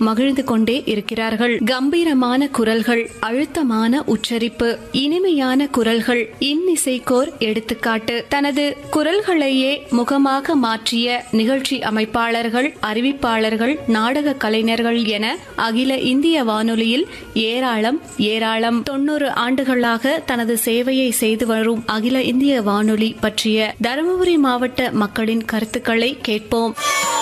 மகிழ்ந்து கொண்டே இருக்கிறார்கள் கம்பீரமான குரல்கள் அழுத்தமான உச்சரிப்பு இனிமையான குரல்கள் இன்னிசைக்கோர் எடுத்துக்காட்டு தனது குரல்களையே முகமாக மாற்றிய நிகழ்ச்சி அமைப்பாளர்கள் அறிவிப்பாளர்கள் நாடக கலைஞர்கள் என அகில இந்திய வானொலியில் ஏராளம் ஏராளம் தொண்ணூறு ஆண்டுகளாக தனது சேவையை செய்து வரும் அகில இந்திய வானொலி பற்றிய தருமபுரி மாவட்ட மக்களின் கருத்துக்களை கேட்போம்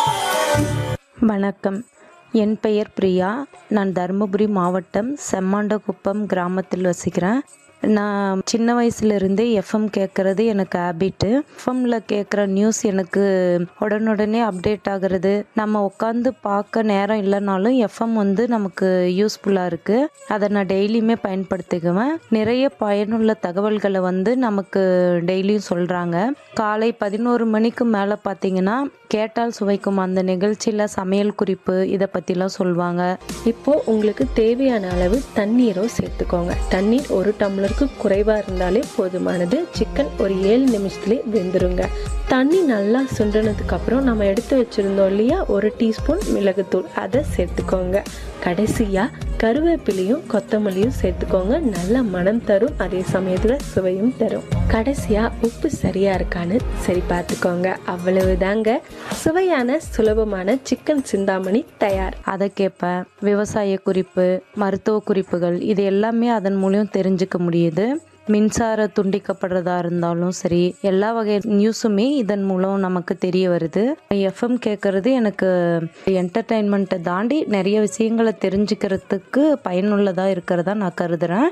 வணக்கம் என் பெயர் பிரியா நான் தருமபுரி மாவட்டம் செம்மாண்டகுப்பம் கிராமத்தில் வசிக்கிறேன் நான் சின்ன வயசுலேருந்தே எஃப்எம் கேட்குறது எனக்கு ஹேபிட்டு எஃப்எம்மில் கேட்குற நியூஸ் எனக்கு உடனுடனே அப்டேட் ஆகிறது நம்ம உட்காந்து பார்க்க நேரம் இல்லைனாலும் எஃப்எம் வந்து நமக்கு யூஸ்ஃபுல்லாக இருக்குது அதை நான் டெய்லியுமே பயன்படுத்திக்குவேன் நிறைய பயனுள்ள தகவல்களை வந்து நமக்கு டெய்லியும் சொல்கிறாங்க காலை பதினோரு மணிக்கு மேலே பார்த்தீங்கன்னா கேட்டால் சுவைக்கும் அந்த நிகழ்ச்சியில் சமையல் குறிப்பு இதை பற்றிலாம் சொல்லுவாங்க இப்போ உங்களுக்கு தேவையான அளவு தண்ணீரும் சேர்த்துக்கோங்க தண்ணீர் ஒரு டம்ளருக்கு குறைவா இருந்தாலே போதுமானது சிக்கன் ஒரு ஏழு நிமிஷத்துலேயே வெந்துருங்க தண்ணி நல்லா சுண்டினதுக்கு அப்புறம் நம்ம எடுத்து வச்சிருந்தோம் இல்லையா ஒரு டீஸ்பூன் மிளகுத்தூள் அதை சேர்த்துக்கோங்க கடைசியா கருவேப்பிலையும் கொத்தமல்லியும் சேர்த்துக்கோங்க நல்ல மனம் தரும் அதே சமயத்துல சுவையும் தரும் கடைசியா உப்பு சரியா இருக்கான்னு சரி பார்த்துக்கோங்க அவ்வளவுதாங்க சுவையான சுலபமான சிக்கன் சிந்தாமணி தயார் அதை கேட்பேன் விவசாய குறிப்பு மருத்துவ குறிப்புகள் இது எல்லாமே அதன் மூலியம் தெரிஞ்சுக்க முடியுது மின்சார துண்டிக்கப்படுறதா இருந்தாலும் சரி எல்லா வகை நியூஸுமே இதன் மூலம் நமக்கு தெரிய வருது எஃப்எம் கேட்கறது எனக்கு என்டர்டைன்மெண்ட்டை தாண்டி நிறைய விஷயங்களை தெரிஞ்சுக்கிறதுக்கு பயனுள்ளதாக இருக்கிறதா நான் கருதுகிறேன்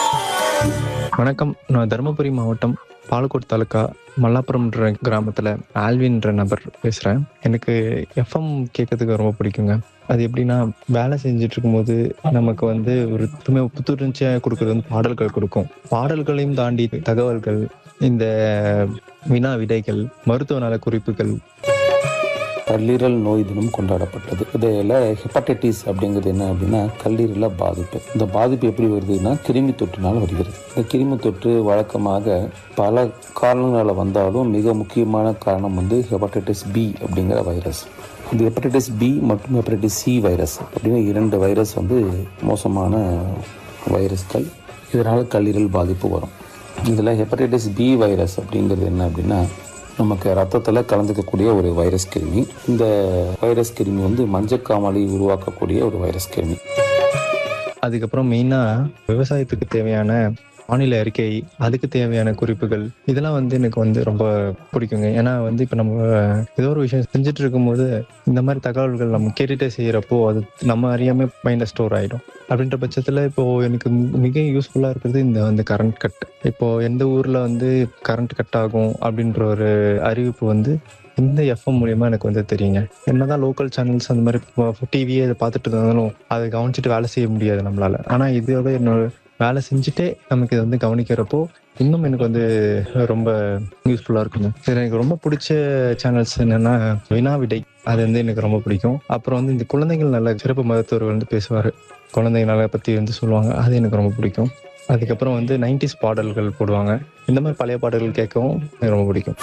வணக்கம் நான் தருமபுரி மாவட்டம் பாலக்கோட் தாலுக்கா மல்லாப்புரம்ன்ற கிராமத்தில் ஆல்வின்ற நபர் பேசுகிறேன் எனக்கு எஃப்எம் கேட்கறதுக்கு ரொம்ப பிடிக்குங்க அது எப்படின்னா வேலை செஞ்சுட்டு இருக்கும்போது நமக்கு வந்து ஒரு துமே புத்துணர்ச்சியாக கொடுக்குறது வந்து பாடல்கள் கொடுக்கும் பாடல்களையும் தாண்டி தகவல்கள் இந்த வினா விடைகள் மருத்துவ நல குறிப்புகள் கல்லீரல் நோய் தினம் கொண்டாடப்பட்டது இதில் ஹெப்படைட்டிஸ் அப்படிங்கிறது என்ன அப்படின்னா கல்லீரல பாதிப்பு இந்த பாதிப்பு எப்படி வருதுன்னா கிருமி தொற்றினால் வருகிறது இந்த கிருமி தொற்று வழக்கமாக பல காரணங்களால் வந்தாலும் மிக முக்கியமான காரணம் வந்து ஹெப்படைட்டிஸ் பி அப்படிங்கிற வைரஸ் இந்த ஹெப்படைட்டிஸ் பி மற்றும் ஹெப்படைட்டிஸ் சி வைரஸ் அப்படின்னு இரண்டு வைரஸ் வந்து மோசமான வைரஸ்கள் இதனால் கல்லீரல் பாதிப்பு வரும் இதில் ஹெப்படைட்டிஸ் பி வைரஸ் அப்படிங்கிறது என்ன அப்படின்னா நமக்கு ரத்தத்தில் கலந்துக்கக்கூடிய ஒரு வைரஸ் கிருமி இந்த வைரஸ் கிருமி வந்து மஞ்சக்காமலை உருவாக்கக்கூடிய ஒரு வைரஸ் கிருமி அதுக்கப்புறம் மெயினாக விவசாயத்துக்கு தேவையான வானிலை அறிக்கை அதுக்கு தேவையான குறிப்புகள் இதெல்லாம் வந்து எனக்கு வந்து ரொம்ப பிடிக்குங்க ஏன்னா வந்து இப்போ நம்ம ஏதோ ஒரு விஷயம் செஞ்சுட்டு இருக்கும்போது இந்த மாதிரி தகவல்கள் நம்ம கேட்டுட்டே செய்கிறப்போ அது நம்ம அறியாமல் மைண்டில் ஸ்டோர் ஆகிடும் அப்படின்ற பட்சத்தில் இப்போ எனக்கு மிக யூஸ்ஃபுல்லாக இருக்கிறது இந்த வந்து கரண்ட் கட் இப்போ எந்த ஊரில் வந்து கரண்ட் கட் ஆகும் அப்படின்ற ஒரு அறிவிப்பு வந்து இந்த எஃப்எம் மூலியமா எனக்கு வந்து தெரியுங்க என்னதான் லோக்கல் சேனல்ஸ் அந்த மாதிரி டிவியே அதை பார்த்துட்டு இருந்தாலும் அதை கவனிச்சுட்டு வேலை செய்ய முடியாது நம்மளால ஆனா இதோட என்னோட வேலை செஞ்சுட்டே நமக்கு இதை வந்து கவனிக்கிறப்போ இன்னும் எனக்கு வந்து ரொம்ப யூஸ்ஃபுல்லாக இருக்குங்க இது எனக்கு ரொம்ப பிடிச்ச சேனல்ஸ் என்னன்னா வினா விடை அது வந்து எனக்கு ரொம்ப பிடிக்கும் அப்புறம் வந்து இந்த குழந்தைகள் நல்ல சிறப்பு மருத்துவர்கள் வந்து பேசுவார் குழந்தைங்க நல பற்றி வந்து சொல்லுவாங்க அது எனக்கு ரொம்ப பிடிக்கும் அதுக்கப்புறம் வந்து நைன்டிஸ் பாடல்கள் போடுவாங்க இந்த மாதிரி பழைய பாடல்கள் கேட்கவும் எனக்கு ரொம்ப பிடிக்கும்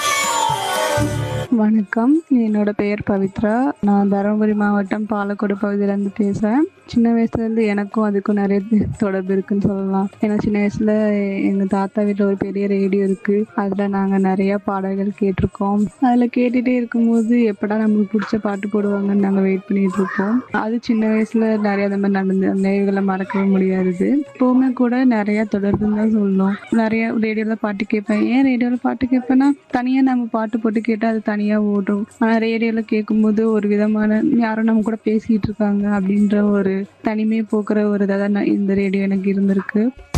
வணக்கம் என்னோட பெயர் பவித்ரா நான் தருமபுரி மாவட்டம் பாலக்கோடு பகுதியிலேருந்து பேசுகிறேன் சின்ன வயசுலேருந்து எனக்கும் அதுக்கும் நிறைய தொடர்பு இருக்குன்னு சொல்லலாம் ஏன்னா சின்ன வயசில் எங்கள் தாத்தா வீட்டில் ஒரு பெரிய ரேடியோ இருக்குது அதில் நாங்கள் நிறையா பாடல்கள் கேட்டிருக்கோம் அதில் கேட்டுகிட்டே இருக்கும்போது எப்படா நமக்கு பிடிச்ச பாட்டு போடுவாங்கன்னு நாங்கள் வெயிட் பண்ணிட்டு இருப்போம் அது சின்ன வயசில் நிறைய அந்த மாதிரி நடந்து அந்த நினைவுகளை மறக்கவே முடியாது இப்போவுமே கூட நிறைய தொடர்புன்னு தான் சொல்லணும் நிறைய ரேடியோவில் பாட்டு கேட்பேன் ஏன் ரேடியோவில் பாட்டு கேட்பேன்னா தனியாக நம்ம பாட்டு போட்டு கேட்டால் அது தனியாக ஓடும் ஆனால் ரேடியோவில் கேட்கும்போது ஒரு விதமான யாரும் நம்ம கூட பேசிகிட்டு இருக்காங்க அப்படின்ற ஒரு தனிமையை போக்குற ஒரு இதாக தான் நான் இந்த ரேடியோ எனக்கு இருந்திருக்கு